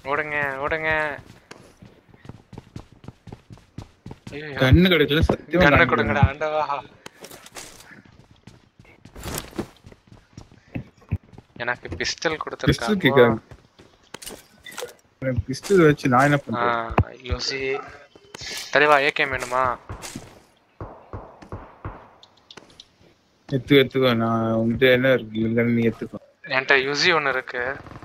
ஓடுங்க ஓடுங்க ஐயோ கண்ணு கிடைக்கல சத்தியமா கண்ணை கண்ணு கொடுங்கடா ஆண்டவா எனக்கு பிஸ்டல் பிஸ்டல் கொடுத்துருக்காங்க கேக்குறாங்க பிஸ்டல் வச்சு நான் என்ன பண்றேன் யோசி தெளிவா ஏகேம் வேணுமா எடுத்துக்கோ எடுத்துக்கோ நான் உங்ககிட்ட என்ன இருக்கு இல்லைன்னு நீ எடுத்துக்கோ என்கிட்ட யுசி ஒன்று இருக்கு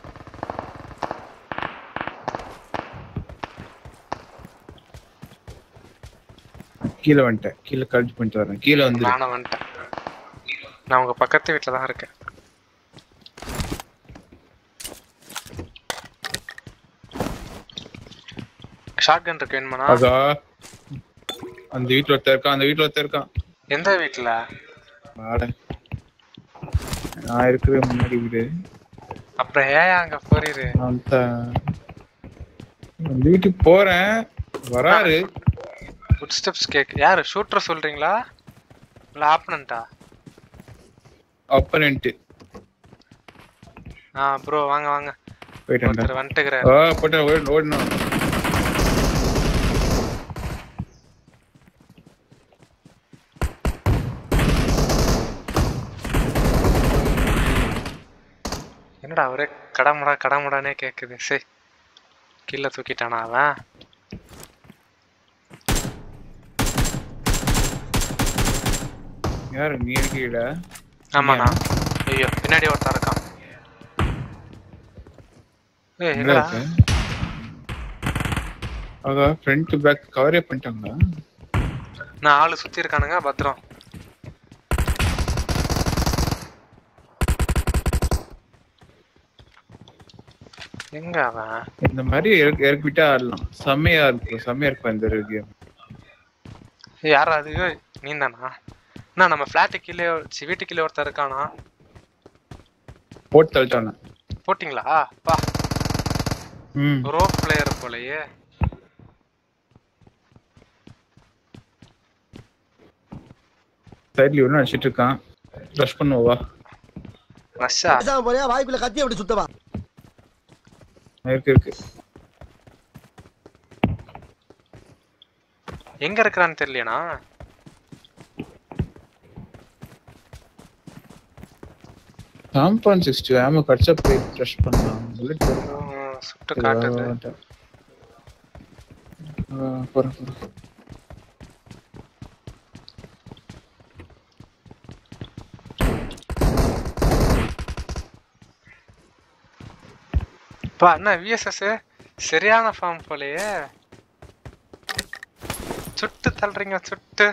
கீழே வந்துட்டேன் கீழே கழட்டி பண்ணிட்டு வரேன் கீழே வந்து நானும் வந்துட்டேன் நான் உங்க பக்கத்து வீட்டில் தான் இருக்கேன் ஷார்ட் கன் இருக்கு வேணுமாண்ணா அதா அந்த வீட்டுல ஒருத்தன் இருக்கான் அந்த வீட்டுல ஒருத்தன் இருக்கான் எந்த வீட்டில் வாட நான் இருக்கிற முன்னாடி வீடு அப்புறம் ஏன் அங்க போறீரு அந்த அந்த வீட்டுக்கு போறேன் வராரு ஃபுட் ஸ்டெப்ஸ் கேக் யாரு ஷூட்டர் சொல்றீங்களா இல்ல ஆப்பனண்டா அப்பனன்ட்டு ஆ ப்ரோ வாங்க வாங்க போயிட்டேன் ஒருத்தர் வந்துட்டுக்கிறாரு ஆ போட்டேன் ஓடணும் ஓடணும் என்னடா ஒரே கடமுடா கடமுடானே கேக்குது சரி கீழே தூக்கிட்டானா அவன் யாரு நீ இருக்கீடா ஆமாண்ணா ஐயோ பின்னாடி ஒருத்தன் இருக்கான் ஏய் எங்க என்னடா இருக்க ஆகா ஃப்ரண்ட் பேக் கவரே பண்ணிட்டாங்களா நான் ஆளு சுத்தி இருக்கானுங்க பத்திரம் எங்க அவன் இந்த மாதிரி இறக்கி இறக்கிவிட்டா ஆடலாம் செம்மையா இருக்கும் செம்மையா இருக்கும் இந்த கேம் ஏய், யாரா அது ஏய், நீந்தானா அண்ணா நம்ம ஃபிளாட்டு கீழே சி, வீட்டு கீழே ஒருத்தன் இருக்கானா போட்டு தள்ளிட்டானே போட்டிங்களா பா ம் ரோ பிளேயர் போலயே சைட்ல ஒன்று அடிச்சிட்டு இருக்கான் ரஷ் பண்ணுவா ரஷ்ஷா பேசாம போறியா வாய்க்குள்ள கத்தி அப்படி சுத்தவா இருக்கு இருக்கு எங்க இருக்கிறான்னு தெரியலனா காம்பவுண்ட் சிக்ஸ்டி ஆமா கடிச்சா போய் ரஷ் பண்ணலாம் புல்லட் சுட்டு காட்டுது போறேன் போறேன் பா என்ன விஎஸ்எஸ் சரியான ஃபார்ம் போலயே சுட்டு தள்ளுறீங்க சுட்டு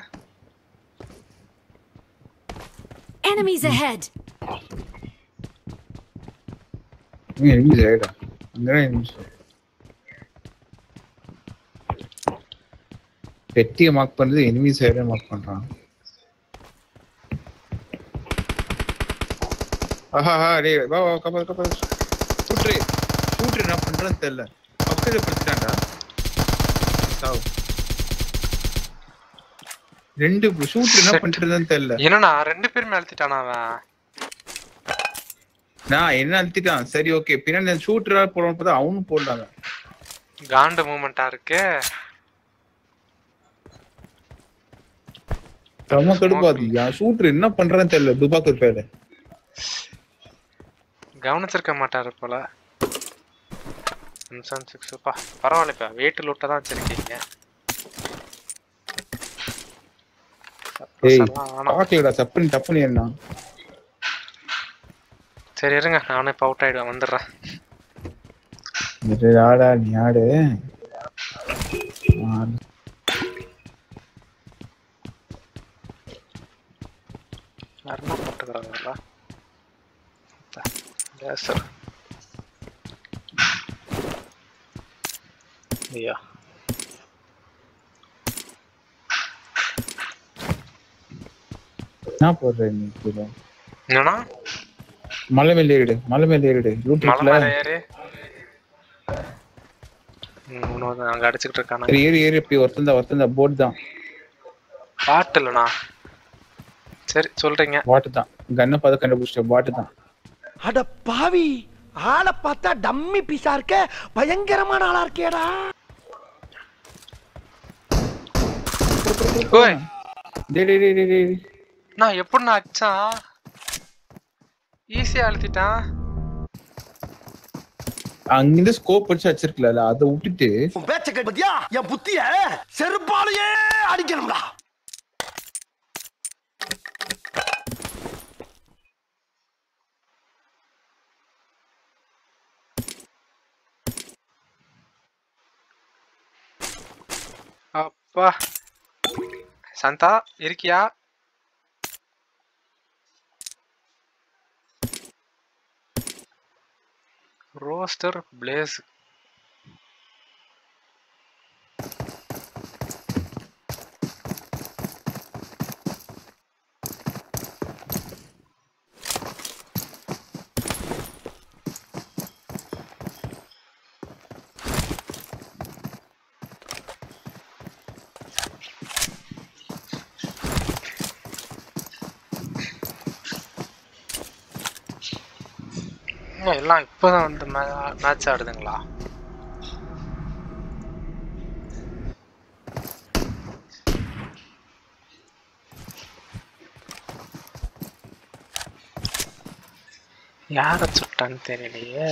Enemies ahead! நீ எனிமீஸ் ஆயிடா அங்கதான் எனிமீஸ் பெட்டியை மார்க் பண்றது எனிமி சைடே மார்க் பண்றான் ஆஹா டேய் வா வா கப்பல் கப்பல் ஷூட்ரு ஷூட்ரு என்ன பண்றான்னு தெரியல பக்கத்துல படுத்துட்டான்டா சாவு ரெண்டு ஷூட்ரு என்ன Shit. பண்றதுன்னு தெரியல என்னண்ணா ரெண்டு பேருமே அழுத்திட்டானா அவன் நான் என்ன அழுத்திட்டான் சரி ஓகே பின்னாடி ஷூட்டரா போடணும் பார்த்தா அவனும் போடலாங்க காண்டு மூமெண்டா இருக்கு செம கடுப்பாது என் ஷூட்டர் என்ன பண்றான்னு தெரியல துபாக்கூர் பேரு கவனிச்சிருக்க மாட்டாரு போல எம்சான் சிக்ஸ் பா பரவாயில்லப்பா வெயிட் லூட்டை தான் வச்சிருக்கீங்க ஏய் சர்லாம் வேணாம். பாக்கலடா சப்புன்னு டப்புன்னு என்ன சரி இருங்க நானே இப்போ அவுட் ஆயிடுவேன் வந்துடுறேன் இது ஆடா நீ ஆடு ஆடு. யாருன்னா போட்டுக்கிறாங்களா லேசர் ஐயா என்ன போடுற நீ கீழே என்னன்னா மலை மேல ஏறிடு மலை மேல ஏறிடு ரூட் மலை இருக்குல்ல மேல ஏறி ம், இன்னொரு அங்க அடிச்சுக்கிட்டு இருக்கானு சரி ஏறி ஏறி போய் ஒருத்தந்தா ஒருத்தந்தா போட் தான் பாட்டு இல்லைண்ணா சரி சொல்றீங்க பாட்டு தான் கண்ணை பார்த்து கண்டுபிடிச்சிட்ட பாட்டு தான் அட பாவி ஆளை பார்த்தா டம்மி பீஸா இருக்க பயங்கரமான ஆளா இருக்கேடா ஓய் டேய் டேய் டேய் டேய், டேய் நான் எப்படி நான் அச்சான் ஈஸியா அழுத்திட்டான் அங்கிருந்து ஸ்கோப் வச்சு வச்சிருக்கல அதை விட்டுட்டு உன் பேச்ச கேட்டு பாத்தியா என் புத்திய செருப்பாலேயே அடிக்கணும்டா அப்பா சந்தா இருக்கியா ரோஸ்டர் பிளேஸ் இன்னும் எல்லாம் இப்பதான் வந்து மேட்ச் ஆடுதுங்களா யார சுட்டான்னு தெரியலையே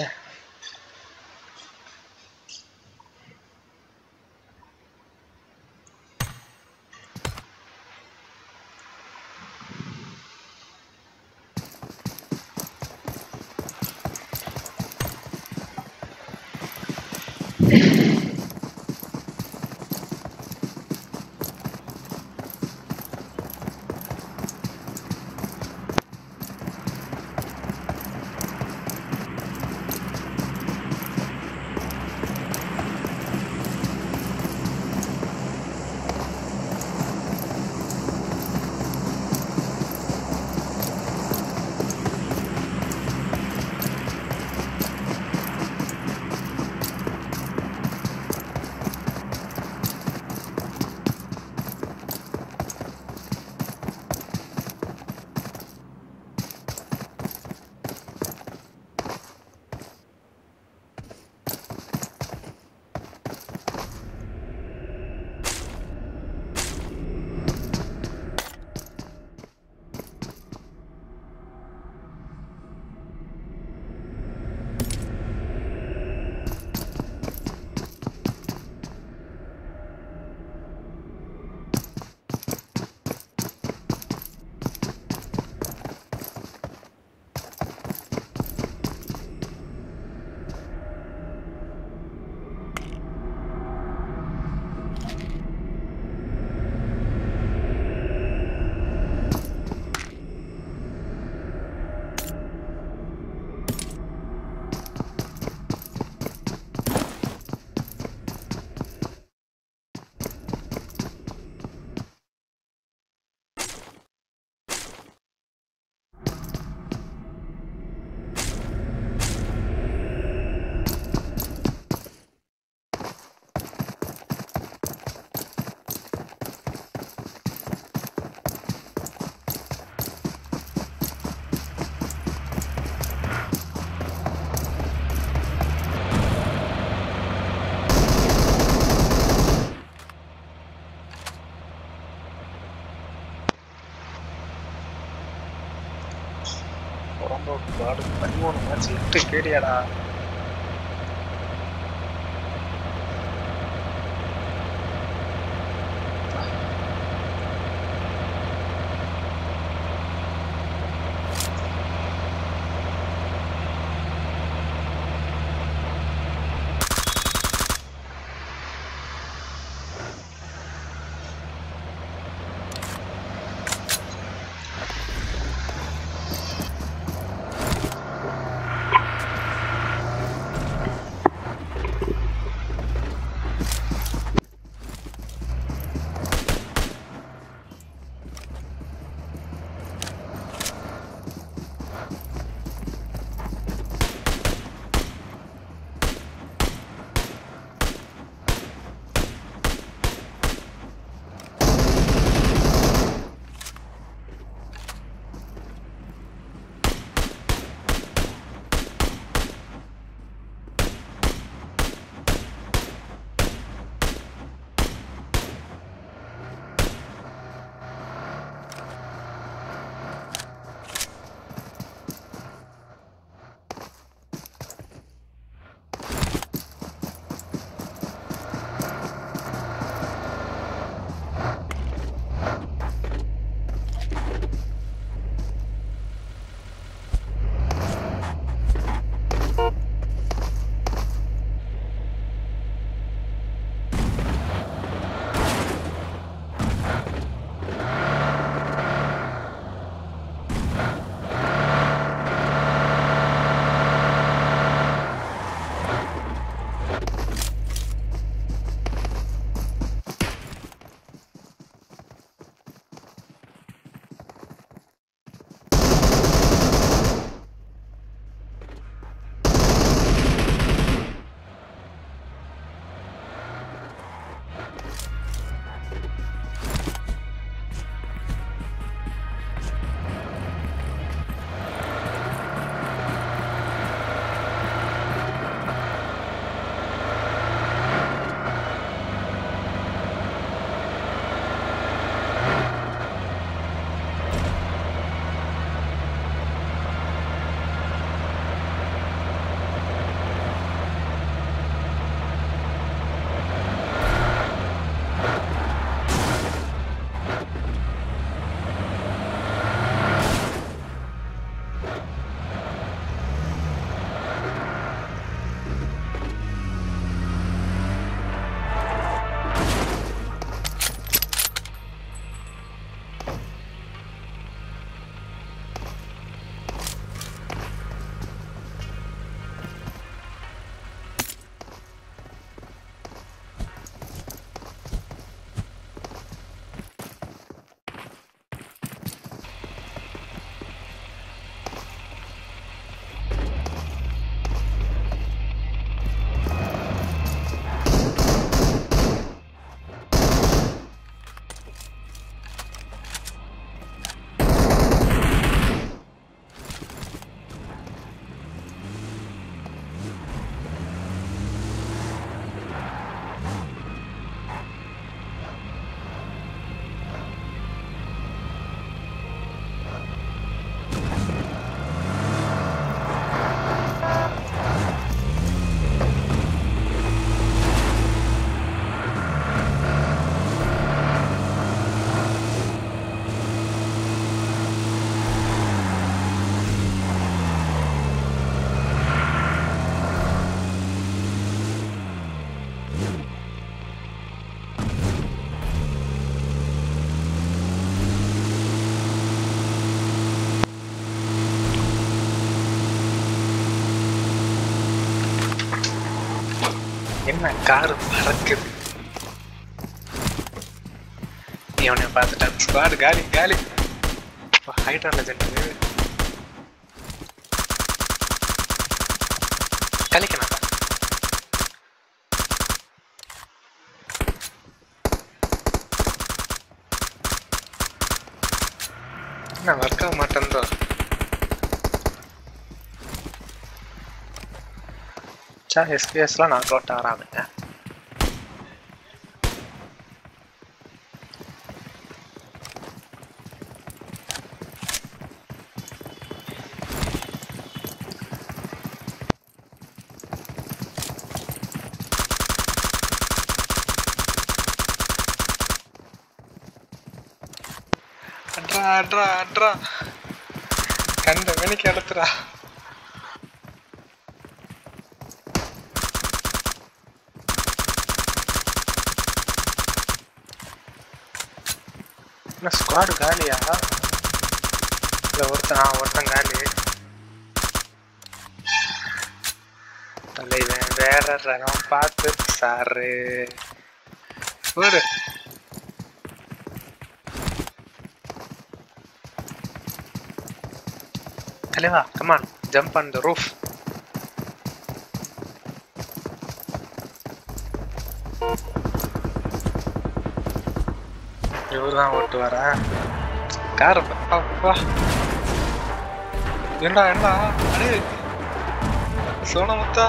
புறம்போக்கு பாடு பதிமூணு மேட்ச் எட்டு கேடியாடா என்ன காரு பறக்குது இவனை பார்த்துட்டான் ஸ்குவாடு காலி காலி ஹைட்ரா லெஜெண்ட் கலிக்கணா என்ன ஒர்க் ஆக மாட்டேன்றோ சா எஸ்பிஎஸ்லாம் நான் அவுட் ஆகிறாங்க அட்ரா அட்ரா அட்ரா கண்ட மணிக்கு எடுத்துடா என்ன ஸ்குவாடு காலியா இல்ல ஒருத்தன் ஆ ஒருத்தன் காலி தலைவன் வேற ரகம் பார்த்து சாரு ஓடு தலைவா come on jump on the roof இவர் தான் ஓட்டு வர கார் அப்பா என்னடா என்னடா அடே சோனமுத்தா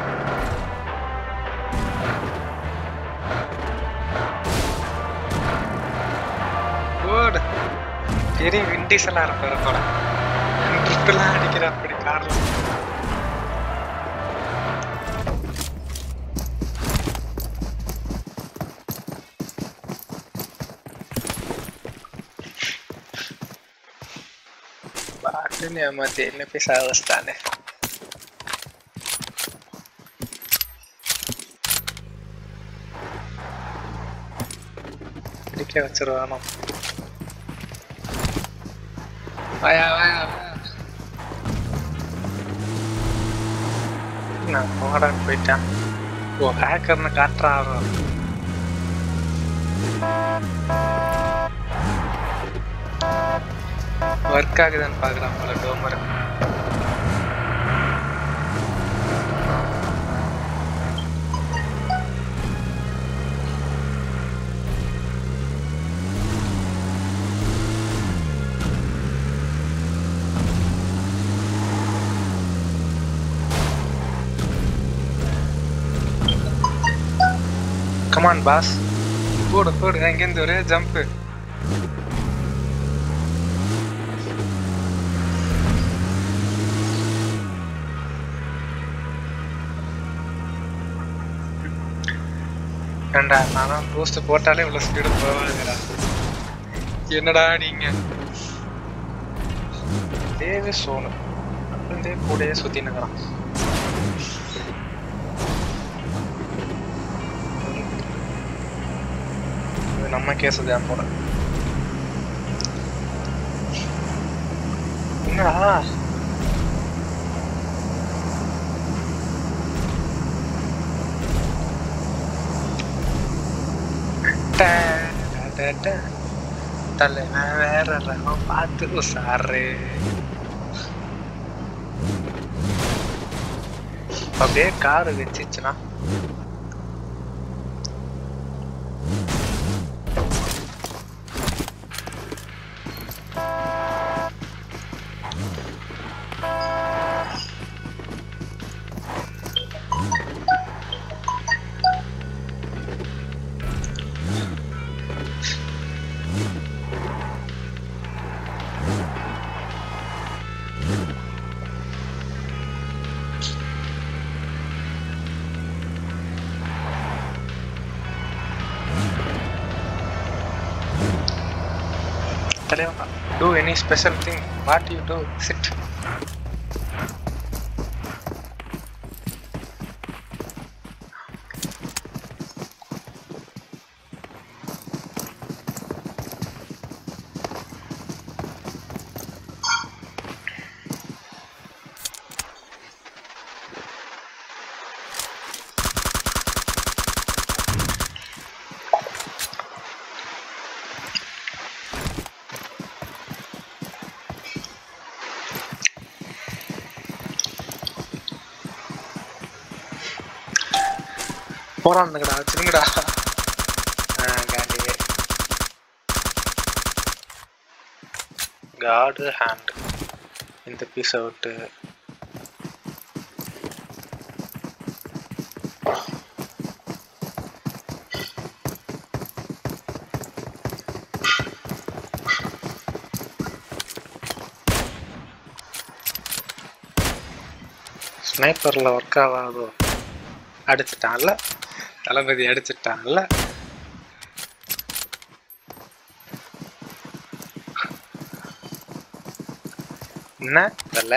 ஓடு பெரிய விண்டீஸ் எல்லாம் இருப்பாரு போல ட்ரிப்பெல்லாம் அடிக்கிற அப்படி கார்ல பாட்டுன்னு ஏமாத்தி என்ன போய் சாவஸ்தானே அடிக்க வச்சிருவானோ வாயா வாயா வாயா நான் போடான்னு போயிட்டேன் ஓ ஹேக்கர்னு காட்டுறாரோ ஒர்க் ஆகுதுன்னு பார்க்குறான் போல டோமர் கமான் பாஸ் போடு போடு எங்கேருந்து ஒரே ஜம்ப்பு ஏண்டா நானும் பூஸ்ட் போட்டாலே இவ்வளோ ஸ்பீடு போவாதுடா என்னடா நீங்க தேவே சோனு அப்படியே கூடயே சுத்தி நிற்கிறான் இது நம்ம கேஸ் தான் போட என்னடா தலைவன் வேற ரகம் பார்த்து உசாரு அப்படியே காரு வச்சிச்சுன்னா தலைவா do any special thing what you do sit போறானுங்கடா வச்சிருங்கடா ஆ காண்டி காடு ஹேண்ட் இந்த பீஸை விட்டு ஸ்னைப்பரில் ஒர்க் ஆகாதோ அடிச்சிட்டான்ல தளபதி அடிச்சிட்டான்ல என்ன தல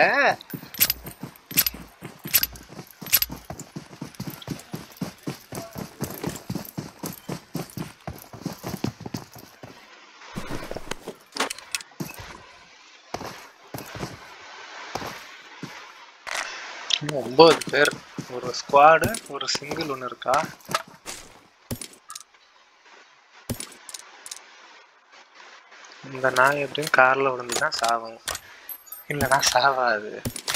இன்னும் ஒன்பது பேர் ஒரு ஸ்குவாடு ஒரு சிங்கிள் ஒன்று இருக்கா இந்த நாய் எப்படியும் கார்ல விழுந்துதான் சாகும் இல்லைன்னா சாவாது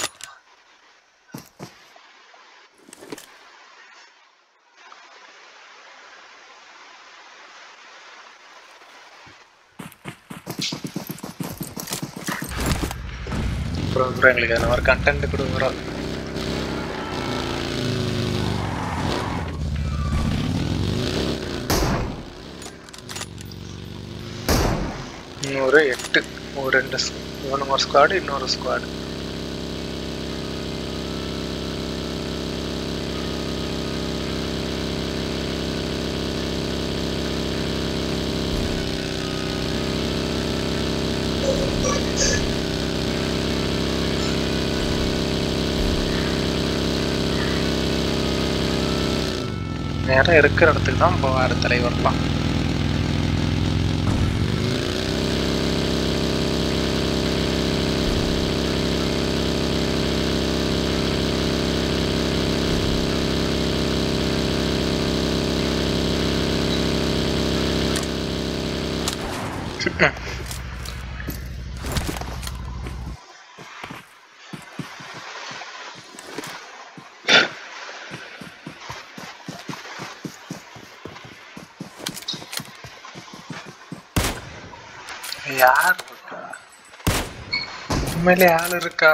அப்புறம் அப்புறம் எங்களுக்கு அதில் ஒரு கண்டென்ட் கொடுக்குறோம் இன்னொரு எட்டு ஒரு ரெண்டு ஸ்- ஒன்று ஒரு ஸ்குவாடு இன்னொரு ஸ்குவாடு நேரம் இருக்கிற இடத்துக்கு தான் போவார் தலைவர்லாம் யார் இருக்கா உண்மையிலே ஆள் இருக்கா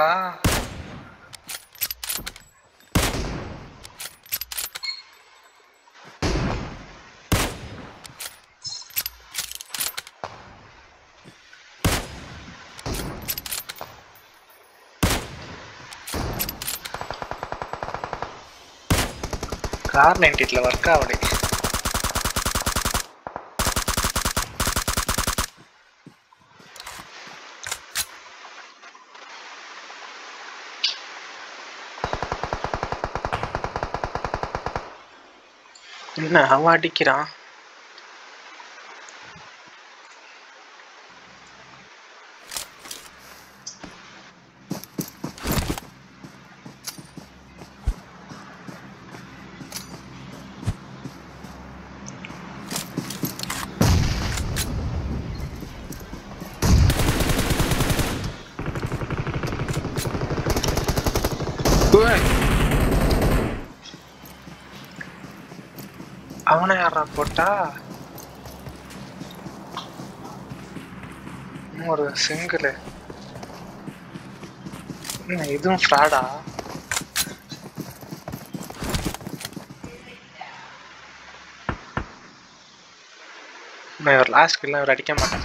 கார் நைன்டில ஒர்க் ஆகுது என்ன அவன் அடிக்கிறான் ஓய், அவனை யாரா போட்டா இன்னும் ஒரு சிங்கிள் இதுவும் ஃப்ராடா நான் இவர் லாஸ்ட் கில்ல இவர் அடிக்க மாட்டேன்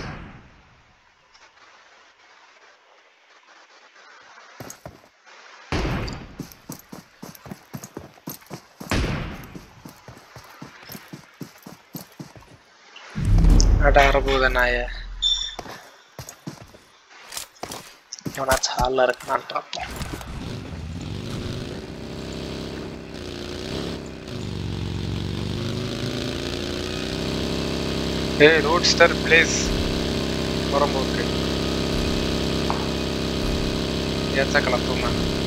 அட அரபூத நாய எவனாச்சும் ஹாலில் இருக்கான்னு பார்ப்போம் ஏய் ரோட்ஸ்டர் பிளேஸ் புறம்போக்கு ஏச்சா கிளப்புமா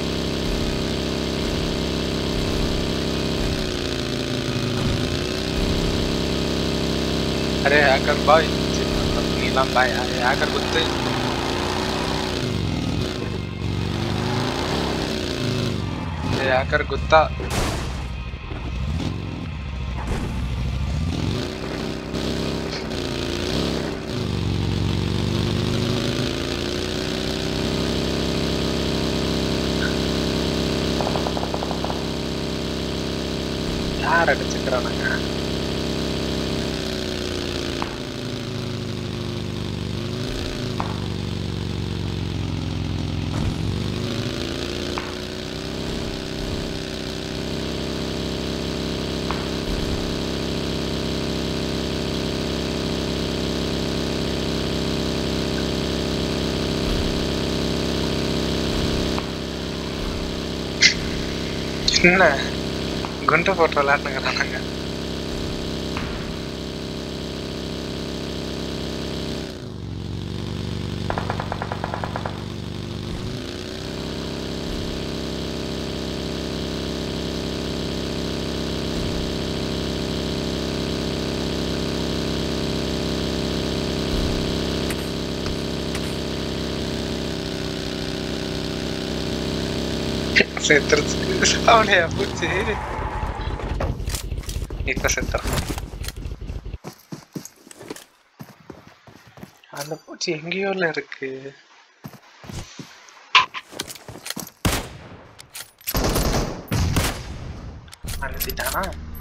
अरे हैकर भाई नीलम भाई अरे हैकर कुत्ते ये हैकर कुत्ता யார் அடிச்சுக்கிறானுங்க என்ன குண்டு போட்டு விளையாடுனுங்கிறானுங்க செத்துருச்சு அவனையா பூச்சி இப்ப செத்துறான் அந்த பூச்சி எங்கேயோல இருக்கு அழுத்திட்டானா